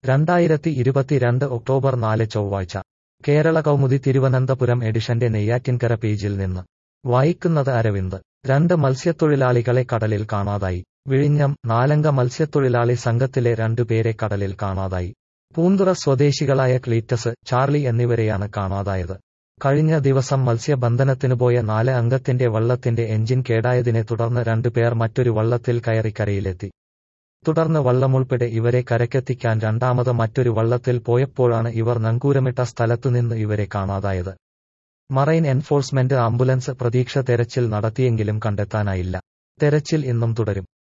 രണ്ടായിരത്തി ഇരുപത്തിരണ്ട് ഒക്ടോബർ നാല് ചൊവ്വാഴ്ച കേരള കൗമുദി തിരുവനന്തപുരം എഡിഷന്റെ നെയ്യാറ്റിൻകര പേജിൽ നിന്ന് വായിക്കുന്നത് അരവിന്ദ് രണ്ട് മത്സ്യത്തൊഴിലാളികളെ കടലിൽ കാണാതായി വിഴിഞ്ഞം നാലംഗ മത്സ്യത്തൊഴിലാളി സംഘത്തിലെ രണ്ടുപേരെ കടലിൽ കാണാതായി പൂന്തുറ സ്വദേശികളായ ക്ലീറ്റസ് ചാർലി എന്നിവരെയാണ് കാണാതായത് കഴിഞ്ഞ ദിവസം മത്സ്യബന്ധനത്തിനു പോയ നാല് അംഗത്തിന്റെ വള്ളത്തിന്റെ എഞ്ചിൻ കേടായതിനെ തുടർന്ന് രണ്ടുപേർ മറ്റൊരു വള്ളത്തിൽ കയറി കരയിലെത്തി തുടർന്ന് വള്ളമുൾപ്പെടെ ഇവരെ കരക്കെത്തിക്കാൻ രണ്ടാമത് മറ്റൊരു വള്ളത്തിൽ പോയപ്പോഴാണ് ഇവർ നങ്കൂരമിട്ട സ്ഥലത്തുനിന്ന് ഇവരെ കാണാതായത് മറൈൻ എൻഫോഴ്സ്മെന്റ് ആംബുലൻസ് പ്രതീക്ഷ തെരച്ചിൽ നടത്തിയെങ്കിലും കണ്ടെത്താനായില്ല തെരച്ചിൽ ഇന്നും തുടരും